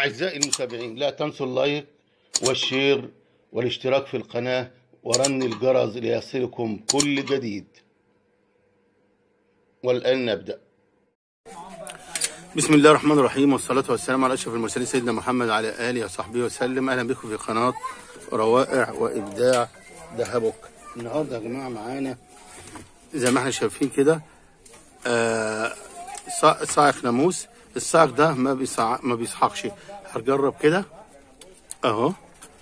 أعزائي المتابعين لا تنسوا اللايك والشير والاشتراك في القناة ورن الجرس ليصلكم كل جديد والآن نبدأ بسم الله الرحمن الرحيم والصلاة والسلام على أشرف المرسلين سيدنا محمد على آله وصحبه وسلم أهلا بكم في قناة روائع وإبداع دهبك النهاردة يا جماعة معانا زي ما احنا شايفين كده آه صا- صاعق ناموس الصاعق ده ما بيصع... ما بيصحقش هنجرب كده اهو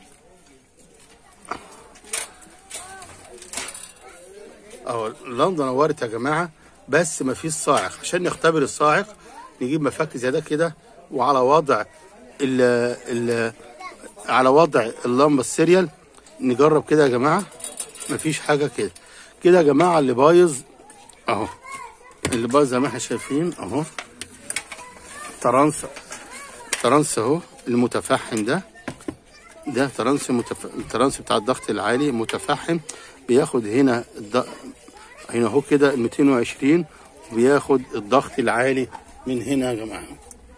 اهو اللمضه نورت يا جماعه بس ما فيش صاعق عشان نختبر الصاعق نجيب مفك زي ده كده وعلى وضع ال ال على وضع اللمبه السيريال نجرب كده يا جماعه مفيش حاجه كده كده يا جماعه اللي بايظ اهو اللي بايظ زي ما احنا شايفين اهو ترانس ترانس اهو المتفحم ده ده ترانس متف... الترانس بتاع الضغط العالي متفحم بياخد هنا الض... هنا اهو كده 220 وبياخد الضغط العالي من هنا يا جماعه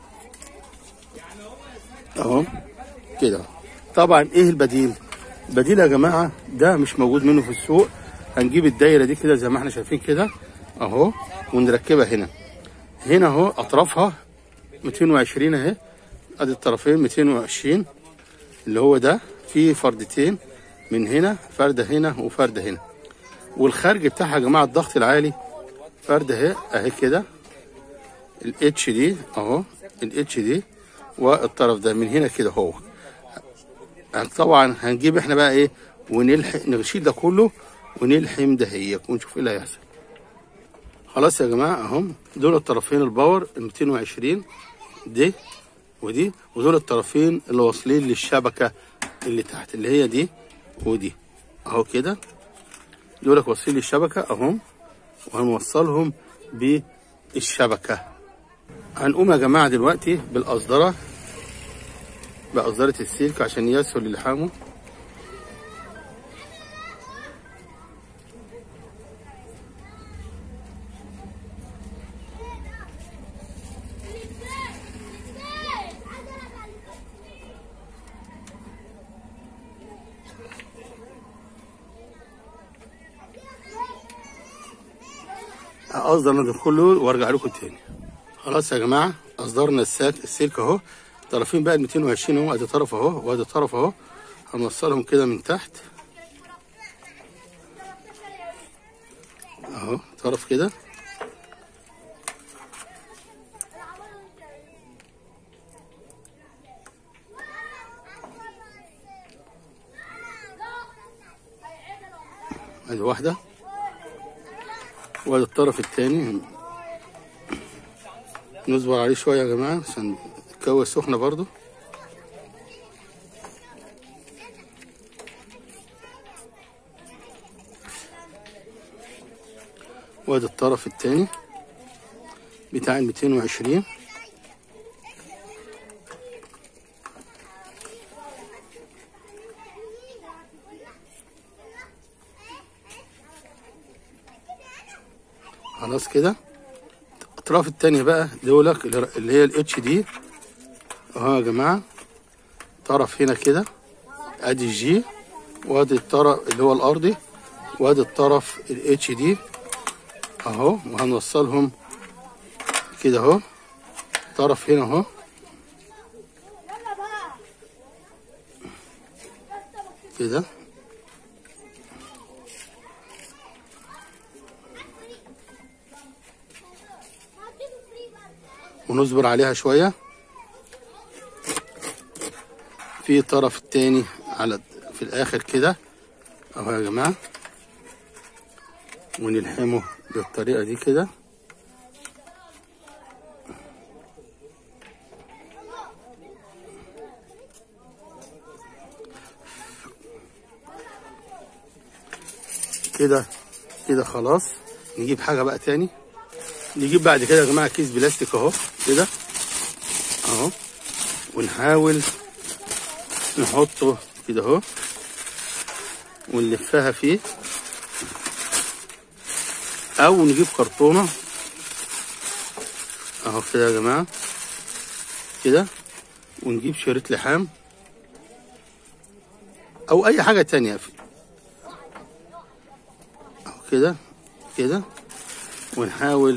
اهو كده طبعا ايه البديل البديل يا جماعه ده مش موجود منه في السوق هنجيب الدايره دي كده زي ما احنا شايفين كده اهو ونركبها هنا هنا اهو اطرافها 220 اهي ادي الطرفين 220 اللي هو ده في فردتين من هنا فرده هنا وفرده هنا والخارج بتاعها يا جماعه الضغط العالي فرده اهي اهي كده الاتش دي اهو الاتش دي والطرف ده من هنا كده هو طبعا هنجيب احنا بقى ايه ونلحق نشيل ده كله ونلحم دهيك ونشوف ايه اللي هيحصل خلاص يا جماعه اهم دول الطرفين الباور ال 220 دي ودي ودول الطرفين اللي واصلين للشبكه اللي تحت اللي هي دي ودي اهو كده دول واصلين للشبكه اهم وهنوصلهم بالشبكه هنقوم يا جماعه دلوقتي بالقصدره بقصدره السلك عشان يسهل لحامه اقصدر انا ده كله وارجع لكم تاني خلاص يا جماعه اصدرنا السلك السلك اهو طرفين بقى ال 220 اهو ادي طرف اهو وادي طرف اهو هنوصلهم كده من تحت اهو طرف كده ادي واحده وادي الطرف التاني نصبر عليه شوية يا جماعة عشان الجو سخنة برضو وادي الطرف التاني بتاع ال 220 خلاص كده الاطراف التانية بقى دولك اللي هي الاتش دي اهو يا جماعة طرف هنا كده ادي الجي وادي الطرف اللي هو الارضي وادي الطرف الاتش دي اهو وهنوصلهم كده اهو طرف هنا اهو كده ونصبر عليها شوية في طرف التاني على في الآخر كده أهو يا جماعة ونلحمه بالطريقة دي كده كده كده خلاص نجيب حاجة بقى تاني نجيب بعد كده يا جماعه كيس بلاستيك اهو كده اهو ونحاول نحطه كده اهو ونلفها فيه او نجيب كرتونه اهو كده يا جماعه كده ونجيب شريط لحام او اي حاجه تانية في أهو كده كده ونحاول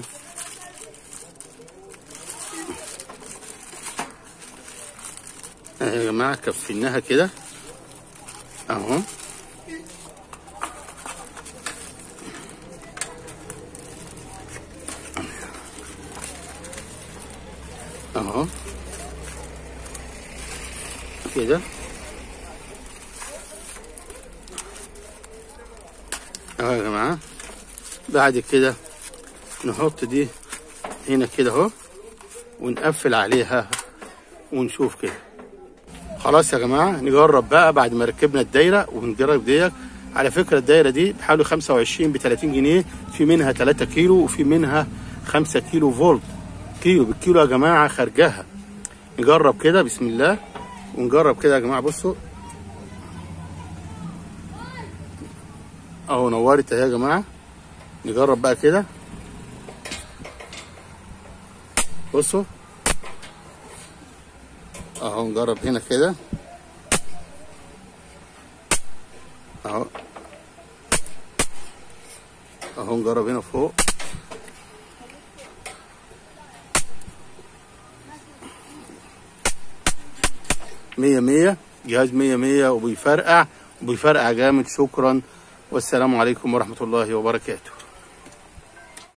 اهي يا جماعه كفيناها كده اهو اهو كده اهو يا جماعه بعد كده نحط دي هنا كده اهو ونقفل عليها ونشوف كده خلاص يا جماعه نجرب بقى بعد ما ركبنا الدايره ونجرب ديت على فكره الدايره دي بحوالي 25 ب 30 جنيه في منها 3 كيلو وفي منها 5 كيلو فولت كيلو بالكيلو يا جماعه خارجها نجرب كده بسم الله ونجرب كده يا جماعه بصوا اهو نورت اهي يا جماعه نجرب بقى كده بصوا اهو نجرب هنا كده اهو اهو نجرب هنا فوق مية مية جهاز مية مية وبيفرقع وبيفرقع جامد شكرا والسلام عليكم ورحمة الله وبركاته